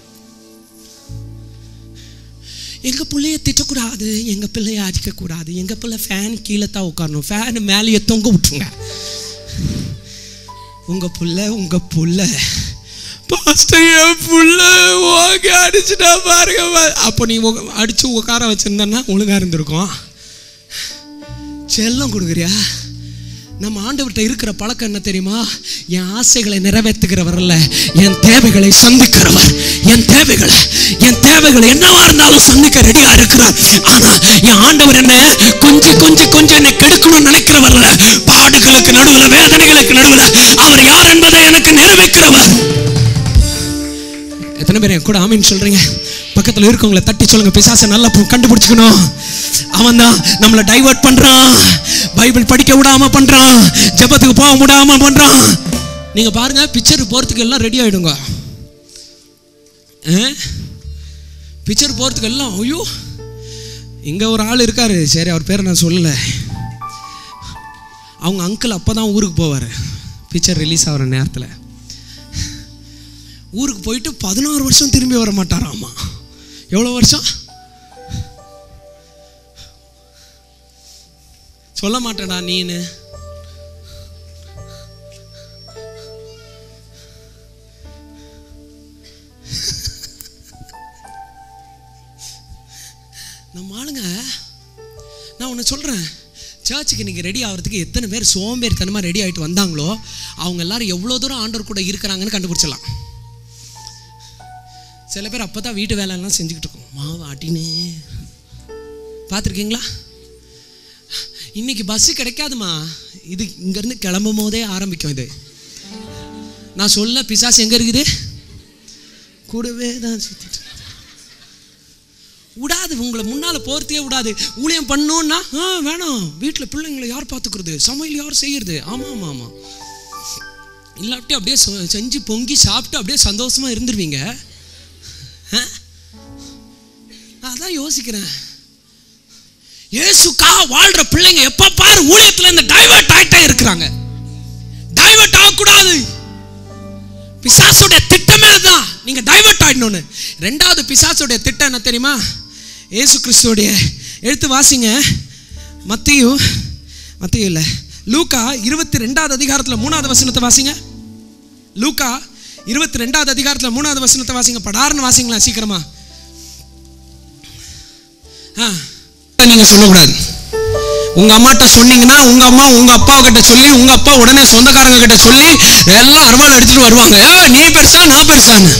எங்க பிள்ளைய திட்டக்கூடாது எங்க பிள்ளைய அடிக்க கூடாது எங்க பிள்ளை ஃபேன் கீழே தான் உட்காரணும் ஃபேன் மேலேயே தொங்க விட்டுருங்க உங்க புள்ள உங்க புள்ள பாஸ்டர் என் புள்ள ஓகே அடிச்சுட்டா பாருங்க பா- அப்போ நீ உக்க- அடிச்சு உட்கார வச்சிருந்தன்னா ஒழுங்கா இருந்திருக்கும் செல்லம் கொடுக்குறியா நம்ம ஆண்டவர்கிட்ட இருக்கிற பழக்கம் என்ன தெரியுமா என் ஆசைகளை நிறைவேற்றுகிறவர் அல்ல என் தேவைகளை சந்திக்கிறவர் என் தேவைகளை என் தேவைகளை என்னவா இருந்தாலும் சந்திக்க ரெடியா இருக்கிறார் ஆனா என் ஆண்டவர் என்ன கொஞ்சம் கொஞ்சம் கொஞ்சம் என்னை கெடுக்கணும்னு நினைக்கிறவர் அல்ல பாடுகளுக்கு நடுவுல வேதனைகளுக்கு நடுவுல அவர் யார் என்பதை எனக்கு நிறைவேற்றுகிறவர் எத்தனை பேர் என் கூட ஆமீன் சொல்றீங்க பக்கத்துல இருக்கவங்கள தட்டி சொல்லுங்க பிசாசை நல்லா பு- கண்டுபிடிச்சுக்கணும் அவன் தான் நம்மளை டைவர்ட் பண்றான் பைபிள் படிக்க விடாம பண்றான் ஜெபத்துக்கு போக விடாம பண்றான் நீங்க பாருங்க பிக்சர் போறதுக்கு எல்லாம் ரெடி ஆயிடுங்க பிக்சர் போறதுக்கு எல்லாம் ஐயோ இங்க ஒரு ஆள் இருக்காரு சரி அவர் பேரை நான் சொல்லல அவங்க அங்கிள் அப்பதான் ஊருக்கு போவார் பிக்சர் ரிலீஸ் ஆகிற நேரத்தில் ஊருக்கு போயிட்டு பதினாறு வருஷம் திரும்பி வர மாட்டாராமா எவ்வளோ வருஷம் சொல்ல மாட்டேடா நீனு நம்ம ஆளுங்க நான் ஒன்று சொல்கிறேன் சர்ச்சுக்கு இன்னைக்கு ரெடி ஆகிறதுக்கு எத்தனை பேர் சோம்பேறித்தனமாக ரெடி ஆகிட்டு வந்தாங்களோ அவங்க எல்லாரும் எவ்வளோ தூரம் ஆண்டவர் கூட இருக்கிறாங்கன்னு கண்டுபிடிச்சிடலாம் சில பேர் அப்போ தான் வீட்டு வேலையெல்லாம் செஞ்சுக்கிட்டு இருக்கோம் மாவு ஆட்டினே பார்த்துருக்கீங்களா இன்னைக்கு பஸ்ஸு கிடைக்காதுமா இது இங்கேருந்து கிளம்பும் போதே ஆரம்பிக்கும் இது நான் சொல்ல பிசாசு எங்கே இருக்குது கூடவே தான் சுற்றிட்டு விடாது உங்களை முன்னால் போகிறதே விடாது ஊழியம் பண்ணோன்னா ஆ வேணாம் வீட்டில் பிள்ளைங்களை யார் பார்த்துக்கிறது சமையல் யார் செய்யறது ஆமாம் ஆமாம் ஆமாம் இல்லாட்டி அப்படியே சொ- செஞ்சு பொங்கி சாப்பிட்டு அப்படியே சந்தோஷமாக இருந்துருவீங்க ஆ? நான் அதான் யோசிக்கிறேன் இயேசுக்கா வாழ்ற பிள்ளைங்க எப்ப பாரு ஊழியத்துல இந்த டைவர்ட் ஆயிட்டே இருக்கிறாங்க டைவர்ட் ஆகக்கூடாது பிசாசுடைய திட்டமே அதுதான் நீங்க டைவர்ட் ஆயிடணும்னு ரெண்டாவது பிசாசுடைய திட்டம் என்ன தெரியுமா இயேசு கிறிஸ்துவோடைய எடுத்து வாசிங்க மத்தியு மத்தியு இல்லை லூக்கா இருபத்தி ரெண்டாவது அதிகாரத்தில் மூணாவது வசனத்தை வாசிங்க லூக்கா இருபத்தி ரெண்டாவது அதிகாரத்தில் மூணாவது வசனத்தை வாசிங்க படார்னு வாசிங்களா சீக்கிரமா ஆ நீங்க சொல்லக்கூடாது உங்க அம்மாட்ட சொன்னீங்கன்னா உங்க அம்மா உங்க அப்பா கிட்ட சொல்லி உங்க அப்பா உடனே சொந்தக்காரங்க கிட்ட சொல்லி எல்லாம் அருவாள் எடுத்துட்டு வருவாங்க "ஏய், நீ பெருசா நான் பெருசான்னு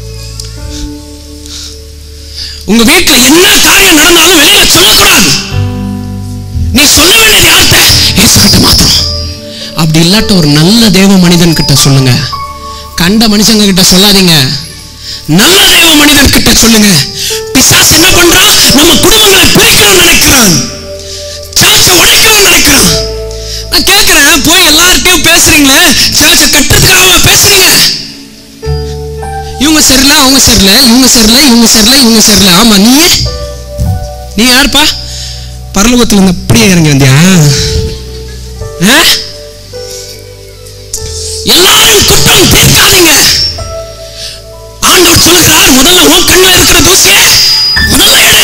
உங்க வீட்டுல என்ன காரியம் நடந்தாலும் வெளியில சொல்லக்கூடாது நீ சொல்ல வேண்டியது யார்கிட்ட இயேசு கிட்ட மாத்திரம் அப்படி இல்லாட்ட ஒரு நல்ல தேவ மனிதன் கிட்ட சொல்லுங்க கண்ட மனுஷங்க கிட்ட சொல்லாதீங்க நல்ல தேவ தேவ மனிதர்கிட்ட சொல்லுங்க பிசாசு என்ன பண்றான் நம்ம குடும்பங்களை பிரிக்கணும்னு நினைக்கிறான் சர்ச்சை உடைக்கணும்னு நினைக்கிறான் நான் கேட்கிறேன் போய் எல்லார்ட்டையும் பேசுறீங்களே சர்ச்சை கட்டுறதுக்காக பேசுறீங்க இவங்க சரியில்லை அவங்க சரியில்லை இவங்க சரியில்லை இவங்க சரியில்லை இவங்க சரியில்லை ஆமா நீ நீ யாருப்பா பரலோகத்துல இருந்து அப்படியே இறங்கி வந்தியா ஆ? எல்லாரும் குற்றம் தீர்க்காதீங்க ஆண்டவர் சொல்லுகிறார் முதல்ல உன் கண்ணில் இருக்கிற தூசியை முதல்ல எடு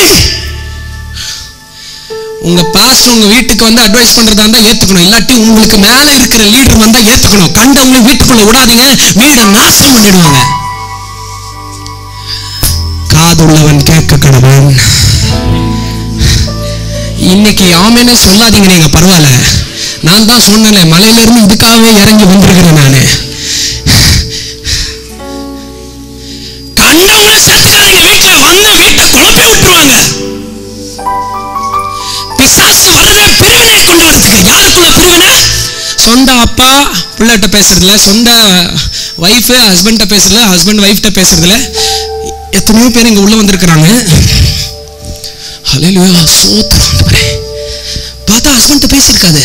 உங்க பாஸ்டர் உங்க வீட்டுக்கு வந்து அட்வைஸ் பண்றதா இருந்தா ஏத்துக்கணும் இல்லாட்டி உங்களுக்கு மேல இருக்கிற லீடர் வந்தா ஏத்துக்கணும் கண்டவங்களை வீட்டுக்குள்ள விடாதீங்க வீட நாசம் பண்ணிடுவாங்க காதுள்ளவன் கேட்க கடவன் இன்னைக்கு ஆமேனே சொல்லாதீங்க நீங்க பரவாயில்ல நான் தான் சொன்னேனே மலையில இருந்து இதுக்காகவே இறங்கி வந்திருக்கிறேன் நானு கண்டவங்களை சேர்த்துக்காதீங்க வீட்டுல வந்து வீட்டை குழப்பி விட்டுருவாங்க பிசாசு வரத பிரிவினை கொண்டு வரதுக்கு யாருக்குள்ள பிரிவினை சொந்த அப்பா பிள்ளைகிட்ட பேசுறதுல சொந்த ஒய்ஃபு ஹஸ்பண்ட பேசுறதுல ஹஸ்பண்ட் ஒய்ஃப்ட்ட பேசுறதுல எத்தனையோ பேர் இங்க உள்ள வந்திருக்கிறாங்க ஹalleluya சோத்திரம் ஆண்டவரே பார்த்தா ஹஸ்பண்ட் பேசியிருக்காது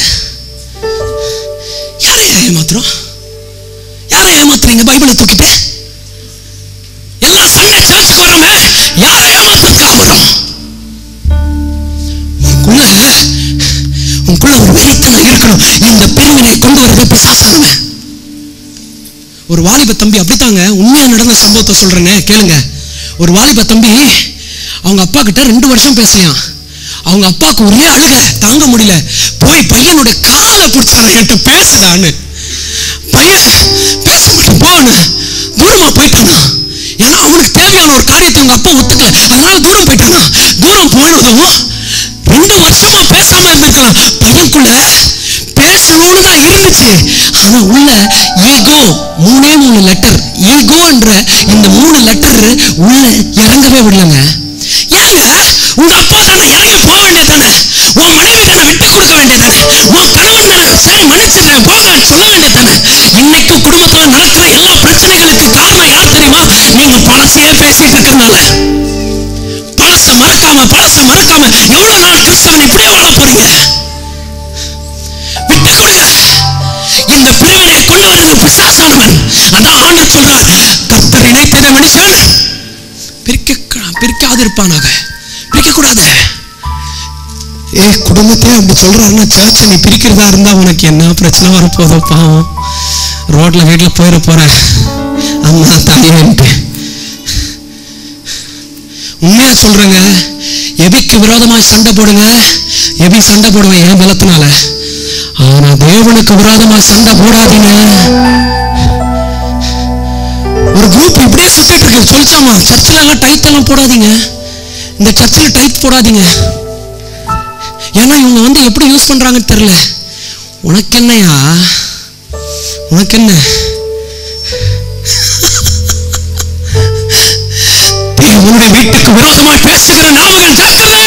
யாரை ஏமாத்துறோம் யாரை ஏமாத்துறீங்க பைபிளை தூக்கிட்டு எல்லா சண்டே சர்ச்சுக்கு வரோமே யாரை ஏமாத்துறதுக்காக வரோம் உனக்குள்ள உனக்குள்ள ஒரு வெறித்தனம் இருக்கணும் இந்த பிரிவினை கொண்டு வரது பிசாசானவன் ஒரு வாலிப தம்பி அப்படித்தாங்க உண்மையா நடந்த சம்பவத்தை சொல்றேனே கேளுங்க ஒரு வாலிப தம்பி அவங்க அப்பா கிட்ட ரெண்டு வருஷம் பேசலையாம் அவங்க அப்பாவுக்கு ஒரே அழுக தாங்க முடியல போய் பையனுடைய காலை பிடிச்சாங்க என்கிட்ட பேசுடான்னு பையன் பேச முடியும் போன்னு தூரமா போயிட்டானா ஏன்னா அவனுக்கு தேவையான ஒரு காரியத்தை அவங்க அப்பா ஒத்துக்கல அதனால தூரம் போயிட்டானா தூரம் போனதும் ரெண்டு வருஷமா பேசாம இருந்திருக்கான் பையனுக்குள்ள பேசணும்னு தான் இருந்துச்சு ஆனா உள்ள ஈகோ மூணே மூணு லெட்டர் ஈகோன்ற இந்த மூணு லெட்டர் உள்ள இறங்கவே விடலங்க ஏங்க உங்க அப்பா தானே இறங்கி போக வேண்டியதானே உன் மனைவி தானே விட்டு கொடுக்க வேண்டியதானே உன் கணவன் தானே சரி மன்னிச்சிடுறேன் போங்கன்னு சொல்ல வேண்டியதானே இன்னைக்கு குடும்பத்துல நடக்கிற எல்லா பிரச்சனைகளுக்கு காரணம் யார் தெரியுமா நீங்க பழசையே பேசிட்டு இருக்கறனால பழச மறக்காம பழச மறக்காம எவ்வளவு நாள் கிறிஸ்தவன் இப்படியே வாழ போறீங்க விட்டு கொடுங்க இந்த பிரிவினையை கொண்டு வருகிற பிசாசானவன் அதான் ஆண்டவர் சொல்றார் கத்தர் இணைத்ததை மனுஷன் பிரிக்க பிரிக்காதிருப்பானாக பிரிக்க கூடாது ஏ குடும்பத்தையே அப்படி சொல்றாருன்னா சர்ச்சை நீ பிரிக்கிறதா இருந்தா உனக்கு என்ன பிரச்சனை வரப்போதோ பாவம் ரோட்ல வீட்டுல போயிட போற அம்மா தாயேன்ட்டு உண்மையா சொல்றேங்க எபிக்கு விரோதமாய் சண்டை போடுங்க எபி சண்டை போடுவேன் என் பலத்தினால ஆனா தேவனுக்கு விரோதமா சண்டை போடாதீங்க ஒரு குரூப் இப்படியே சுத்திட்டு இருக்கு சொல்லிச்சாமா சர்ச்சில் எல்லாம் டைட் எல்லாம் போடாதீங்க இந்த சர்ச்சில் டைட் போடாதீங்க ஏன்னா இவங்க வந்து எப்படி யூஸ் பண்றாங்கன்னு தெரியல உனக்கு என்னையா உனக்கு என்ன தேவனுடைய வீட்டுக்கு விரோதமா பேசுகிற நாமகள் ஜாக்கிரதை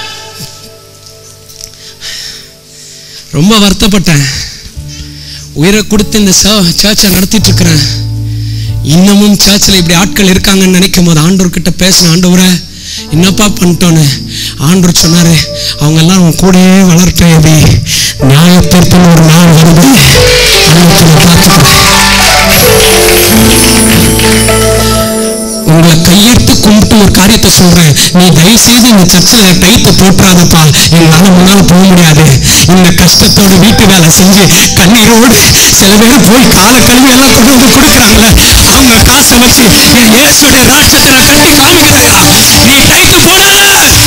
ரொம்ப வருத்தப்பட்டேன் உயிரை கொடுத்து இந்த சர்ச்சை நடத்திட்டு இருக்கிறேன் இன்னமும் சர்ச்சில் இப்படி ஆட்கள் இருக்காங்கன்னு நினைக்கும் போது ஆண்டவர்கிட்ட பேசின ஆண்டவரை என்னப்பா பண்ணிட்டோன்னு ஆண்டவர் சொன்னாரு அவங்க எல்லாம் உன் கூடயே வளர்ப்பேன் அப்படி நியாயத்தீர்ப்புன்னு ஒரு நாள் வருது உங்களை கையெடுத்து கும்பிட்டு ஒரு காரியத்தை சொல்றேன் நீ தயவு செய்து இந்த சர்ச்சில் டைத்தை போட்டுறாதப்பா எங்களால முன்னால போக முடியாது இந்த கஷ்டத்தோட வீட்டு வேலை செஞ்சு கண்ணீரோடு சில பேர் போய் கால கழுவி எல்லாம் கொண்டு வந்து கொடுக்குறாங்கல்ல அவங்க காசை வச்சு என் இயேசுடைய ராட்சத்தை நான் கட்டி காமிக்கிறேயா நீ டைட்டு போடாத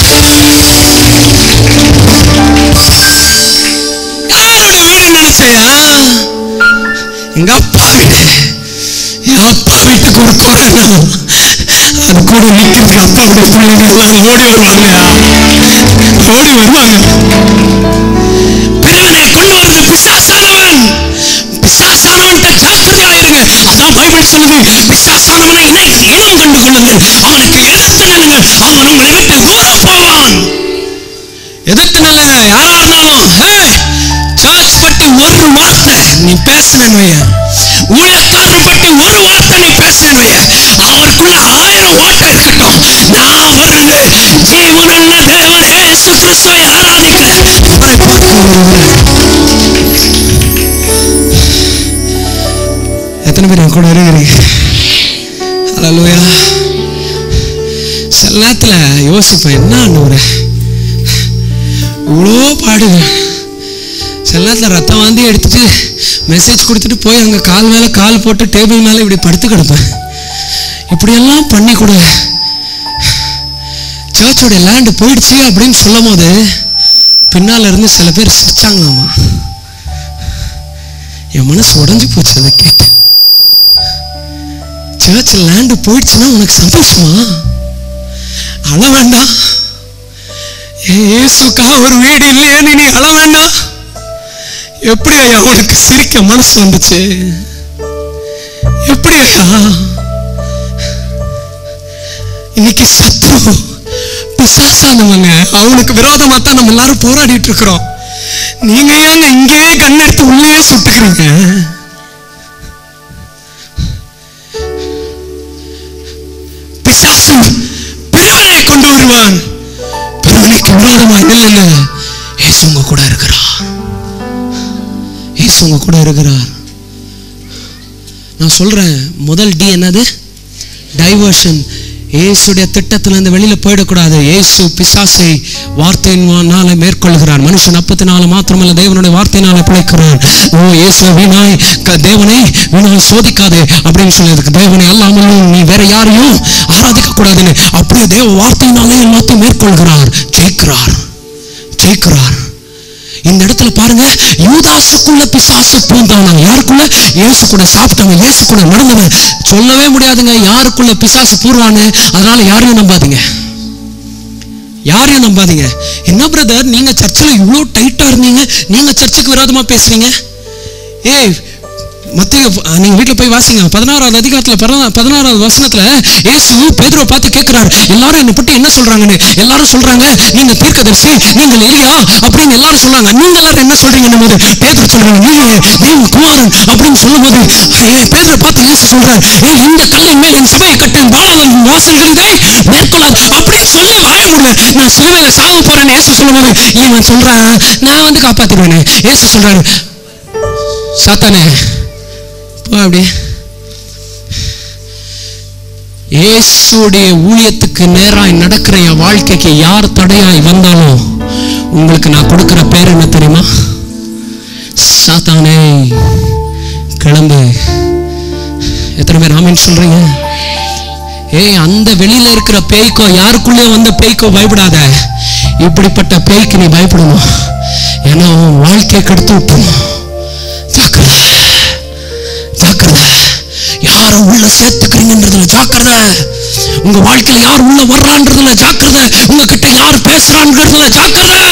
யாரோட வீடு நினைச்சையா எங்க அப்பா வீடு என் அப்பா வீட்டுக்கு ஒரு கொரோனா அது கூட நிக்கிறதுக்கு அப்பாவுடைய பிள்ளைங்க எல்லாம் ஓடி வருவாங்க ஓடி வருவாங்க பிரிவினை கொண்டு வர்றது பிசாசானவன் பிசாசானவன்கிட்ட ஜாக்கிரதையா இருங்க அதான் பைபிள் சொல்லுது பிசாசானவனை இணை இனம் கண்டு கொள்ளுங்கள் அவனுக்கு எதிர்த்து நில்லுங்கள் அவன் உங்களை விட்டு தூரம் போவான் எதிர்த்து நில்லுங்க யாரா இருந்தாலும் ஹே சர்ச் பற்றி ஒரு வார்த்தை நீ பேசினேன் ஊழியக்காரர் பற்றி ஒரு வார்த்தை நீ பேசினேன் அவருக்குள்ள ஆயிரம் வார்த்தை வருகிறார் எத்தனை பேர் என் கூட இருக்கிறீங்க ஹalleluya சில நேரத்துல யோசிப்பேன் என்ன ஆண்டவரே இவ்வளோ பாடுவேன் சில நேரத்தில் ரத்தம் வாந்தி எடுத்துட்டு மெசேஜ் கொடுத்துட்டு போய் அங்கே கால் மேலே கால் போட்டு டேபிள் மேலே இப்படி படுத்து கிடப்பேன் இப்படியெல்லாம் பண்ணி கூட சர்ச்சோட லேண்டு போயிடுச்சு அப்படின்னு சொல்லும் போது பின்னால இருந்து சில பேர் சிரிச்சாங்களாமா என் மனசு உடைஞ்சு போச்சு அதை கேட்டு சர்ச் லேண்டு போயிடுச்சுன்னா உனக்கு சந்தோஷமா அழ வேண்டாம் ஏசுக்கா ஒரு வீடு இல்லையேன்னு நீ அழ வேண்டாம் எப்படி ஐயா உனக்கு சிரிக்க மனசு வந்துச்சு எப்படி ஐயா இன்னைக்கு சத்ரு பிசாசானவங்க அவனுக்கு விரோதமா தான் நம்ம எல்லாரும் போராடிட்டு இருக்கிறோம் நீங்க ஏங்க இங்கேயே கண்ணெடுத்து உள்ளே சுட்டுக்கிறீங்க பிசாசு பிறவனை கொண்டு வருவான் பிறவனுக்கு விரோதமா இல்லைங்க இயேசு உங்க கூட இருக்கிறார் இயேசு உங்க கூட இருக்கிறார் நான் சொல்றேன் முதல் டி என்னது டைவர்ஷன் இயேசுடைய திட்டத்துல இருந்து வெளியில போயிடக்கூடாது இயேசு பிசாசை வார்த்தையினால மேற்கொள்கிறார் மனுஷன் அப்பத்தினால மாத்திரமல்ல தேவனுடைய வார்த்தையினால பிழைக்கிறான் ஓ இயேசு வீணாய் க- தேவனை வீணாய் சோதிக்காதே அப்படின்னு சொல்லியிருக்கு தேவனை அல்லாமலும் நீ வேற யாரையும் ஆராதிக்க கூடாதுன்னு அப்படியே தேவ வார்த்தையினாலே எல்லாத்தையும் மேற்கொள்கிறார் ஜெயிக்கிறார் ஜெயிக்கிறார் இந்த இடத்துல பாருங்க யூதாசுக்குள்ள பிசாசு பூந்தானா யாருக்குள்ள இயேசு கூட சாப்பிட்டவன் இயேசு கூட நடந்தவன் சொல்லவே முடியாதுங்க யாருக்குள்ள பிசாசு பூர்வான்னு அதனால யாரையும் நம்பாதீங்க யாரையும் நம்பாதீங்க என்ன பிரதர் நீங்க சர்ச்சில் இவ்வளோ டைட்டா இருந்தீங்க நீங்க சர்ச்சுக்கு விரோதமா பேசுறீங்க ஏய் மத்திய நீங்க வீட்டுல போய் வாசிங்க பதினாறாவது அதிகாரத்துல பதினா- பதினாறாவது வசனத்துல இயேசு பேதுருவை பார்த்து கேட்கிறாரு எல்லாரும் என்னை பற்றி என்ன சொல்றாங்கன்னு எல்லாரும் சொல்றாங்க நீங்க தீர்க்கதரிசி நீங்கள் எலியா அப்படின்னு எல்லாரும் சொல்றாங்க நீங்க எல்லாரும் என்ன சொல்றீங்கன்னு போது பேதுரு சொல்றாங்க நீங்க தேவ குமாரன் அப்படின்னு சொல்லும்போது ஏய், பேதுருவை பார்த்து இயேசு சொல்றாரு ஏய் இந்த கல்லின் மேல் என் சபையை கட்டேன் பாலாதன் வாசல்கள் இதை மேற்கொள்ளாது அப்படின்னு சொல்லி வாய முடியல நான் சிலுவையில சாக போறேன்னு இயேசு சொல்லும்போது இவன் சொல்றான் நான் வந்து காப்பாத்திடுவேன் இயேசு சொல்றாரு சாத்தானே போ அப்படியே இயேசுடைய ஊழியத்துக்கு நேராய் நடக்கிற என் வாழ்க்கைக்கு யார் தடையாய் வந்தாலும் உங்களுக்கு நான் கொடுக்கிற பேர் என்ன தெரியுமா சாத்தானே கிளம்பு எத்தனை பேர் ஆமீன் சொல்றீங்க ஏய் அந்த வெளியில இருக்கிற பேய்க்கோ யாருக்குள்ளே வந்த பேய்க்கோ பயப்படாத இப்படிப்பட்ட பேய்க்கு நீ பயப்படணும் ஏன்னா உன் வாழ்க்கையை கெடுத்து விட்டுரும் ஜாக்கிரதை ஜாக்கிரதை யாரை உள்ள சேர்த்துக்கிறீங்கன்றதுல ஜாக்கிரதை உங்க வாழ்க்கையில யார் உள்ள வர்றான்றதுல ஜாக்கிரதை உங்ககிட்ட யார் பேசுறான்றதுல ஜாக்கிரதை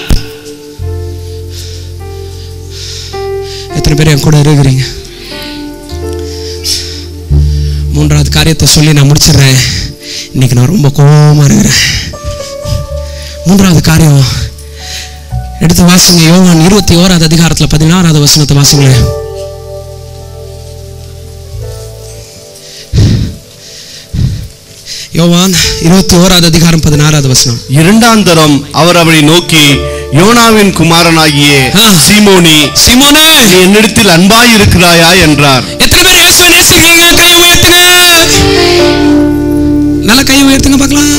எத்தனை பேர் என் கூட இருக்கிறீங்க மூன்றாவது காரியத்தை சொல்லி நான் முடிச்சிடுறேன் இன்னைக்கு நான் ரொம்ப கோபமா இருக்கிறேன் மூன்றாவது காரியம் எடுத்து வாசிங்க யோவான் இருபத்தி ஓராவது அதிகாரத்துல பதினாறாவது வசனத்தை வாசிங்களேன் யோவான் இருபத்தி ஓராவது அதிகாரம் பதினாறாவது வசனம் இரண்டாம் தரம் அவர் அவளை நோக்கி யோனாவின் குமாரனாகிய ஆ. சீமோனி சிமோனே நீ என்னிடத்தில் அன்பாய் இருக்கிறாயா என்றார் எத்தனை பேர் இயேசுவை நேசிக்கிறீங்க கை உயர்த்துங்க நல்ல கை உயர்த்துங்க பார்க்கலாம்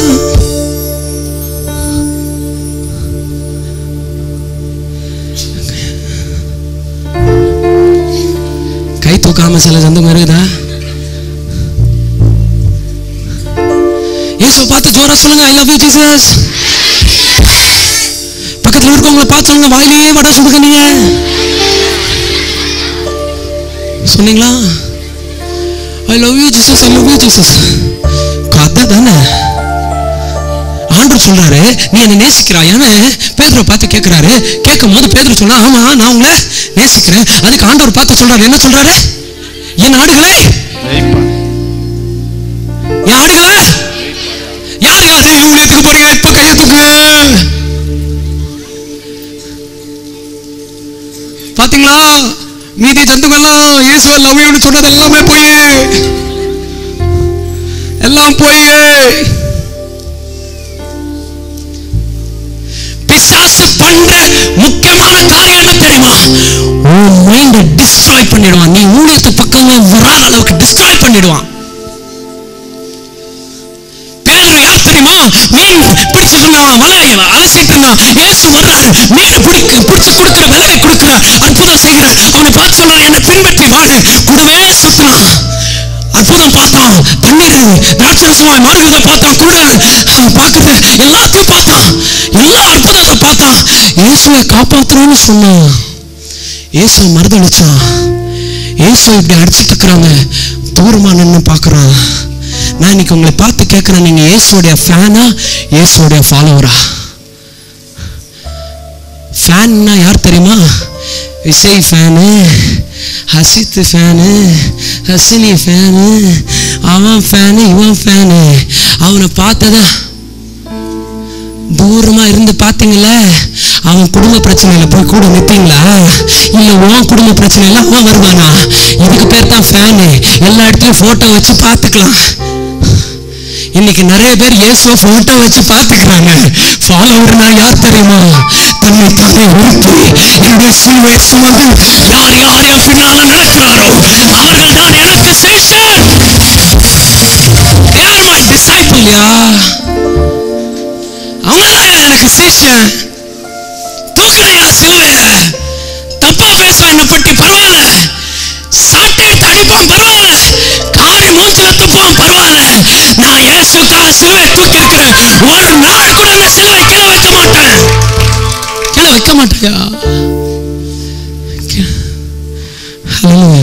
கை தூக்காம சில சந்தம் இருக்குதா இயேசுவை பார்த்து ஜோரா சொல்லுங்க ஐ லவ் யூ ஜீசஸ் பக்கத்துல இருக்கவங்கள பார்த்து சொல்லுங்க வாயிலேயே வடை சுடுங்க நீங்க சொன்னீங்களா I love you Jesus I love you Jesus கதை தானே ஆண்டவர் சொல்றாரு நீ என்ன நேசிக்கிறாயான்னு பேதுரை பார்த்து கேட்கிறாரு கேட்கும் போது பேதுரு சொன்னா ஆமா நான் உங்களை நேசிக்கிறேன் அதுக்கு ஆண்டவர் பார்த்து சொல்றாரு என்ன சொல்றாரு என் ஆடுகளே என் ஆடுகளே யார் யார் ஊழியத்துக்கு போறீங்க இப்ப கையை தூக்குங்க பாத்தீங்களா மீதி ஜந்துக்கெல்லாம் இயேசுவ லவ்யூன்னு சொன்னது எல்லாமே போய் எல்லாம் போய் பிசாசு பண்ற முக்கியமான மைண்டை டிஸ்ட்ராய் பண்ணிடுவான் நீ ஊழியத்து பக்கமே வராத அளவுக்கு டிஸ்ட்ராய் பண்ணிடுவான் பேதுரு யார் தெரியுமா மீன் பிடிச்சிட்டு இருந்தான் வலையை அலசிட்டு இருந்தான் இயேசு வர்றாரு மீனை பிடிக்க பிடிச்சு கொடுக்கிற விலையை கொடுக்கிறார் அற்புதம் செய்கிறார் அவனை பார்த்து சொல்றான் என்னை பின்பற்றி வாடு கூடவே சுத்தினான் அற்புதம் பார்த்தான் தண்ணீர் திராட்சரசமாய் மாறுகிறத பார்த்தான் குருடன் அவன் பார்க்கறது எல்லாத்தையும் பார்த்தான் எல்லா அற்புதத்தை பார்த்தான் இயேசுவை காப்பாற்றணும்னு சொன்னான் இயேசு மறுதளிச்சான் இயேசு இப்படி அடிச்சிட்டு இருக்கிறாங்க தூரமா நின்று பார்க்குறான் நான் இன்னைக்கு உங்களை பார்த்து கேட்குறேன் நீங்க இயேசுடைய ஃபேனா இயேசுடைய ஃபாலோவரா ஃபேன்னா யார் தெரியுமா Vijay fan Hasith fan Hasini fan அவன் ஃபேனு இவன் ஃபேனு அவனை பார்த்ததா தூரமா இருந்து பார்த்தீங்கள அவன் குடும்ப பிரச்சனையில போய் கூட நிப்பீங்களா இல்ல உன் குடும்ப பிரச்சனையில அவன் வருவானா இதுக்கு பேர் தான் ஃபேனு எல்லா இடத்துலயும் போட்டோ வச்சு பார்த்துக்கலாம் இன்னைக்கு நிறைய பேர் இயேசுவை போட்டோ வச்சு பார்த்துக்கிறாங்க ஃபாலோவர்னா யார் தெரியுமா தன்னை தானே உறுத்தி என்னுடைய சிலுவை சுமந்து யார் யார் என் பின்னால நடக்கிறாரோ அவர்கள் தான் எனக்கு Seshan They are my disciple, யா அவங்கதான் எனக்கு சீஷன் தூக்கலையா சிலுவைய தப்பா பேசுவேன் என்னை பற்றி பரவாயில்ல சாட்டை எடுத்து அடிப்பான் பரவாயில்ல காரி மூஞ்சில துப்பான் பரவாயில்ல நான் இயேசுக்காக சிலுவை தூக்கி இருக்கிறேன் ஒரு நாள் கூட அந்த சிலுவை கீழே வைக்க மாட்டேன் கீழே வைக்க மாட்டேயா ஹalleluya